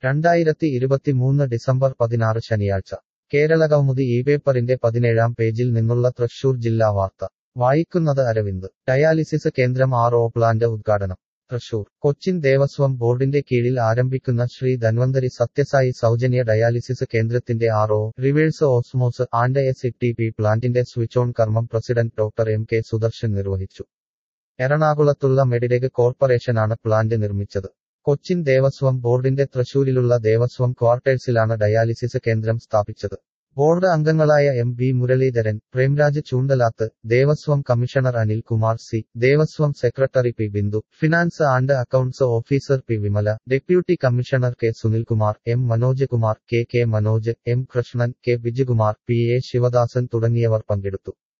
രണ്ടായിരത്തി ഇരുപത്തിമൂന്ന് ഡിസംബർ പതിനാറ് ശനിയാഴ്ച കേരളകൗമുദി ഈ പേപ്പറിന്റെ പതിനേഴാം പേജിൽ നിന്നുള്ള തൃശൂർ ജില്ലാ വാർത്ത വായിക്കുന്നത് അരവിന്ദ് ഡയാലിസിസ് കേന്ദ്രം ആർ ഒ പ്ലാന്റ് ഉദ്ഘാടനം തൃശൂർ കൊച്ചിൻ ദേവസ്വം ബോർഡിന്റെ കീഴിൽ ആരംഭിക്കുന്ന ശ്രീ ധന്വന്തരി സത്യസായി സൗജന്യ ഡയാലിസിസ് കേന്ദ്രത്തിന്റെ R O reverse osmosis and S T P പ്ലാന്റിന്റെ സ്വിച്ച് ഓൺ കർമ്മം president doctor M K Sudarshan നിർവഹിച്ചു എറണാകുളത്തുള്ള മെഡിഡെക് കോർപ്പറേഷനാണ് പ്ലാന്റ് നിർമ്മിച്ചത് കൊച്ചിൻ ദേവസ്വം ബോർഡിന്റെ തൃശൂരിലുള്ള ദേവസ്വം ക്വാർട്ടേഴ്സിലാണ് ഡയാലിസിസ് കേന്ദ്രം സ്ഥാപിച്ചത് ബോർഡ് അംഗങ്ങളായ M B Muraleedharan Premraj Choondalath Devaswom commissioner Anil Kumar C Devaswom secretary P Bindu finance and accounts officer P Vimala deputy commissioner K Sunilkumar M Manoj Kumar K K Manoj M Krishnan K Bijukumar P A Sivadasan തുടങ്ങിയവർ പങ്കെടുത്തു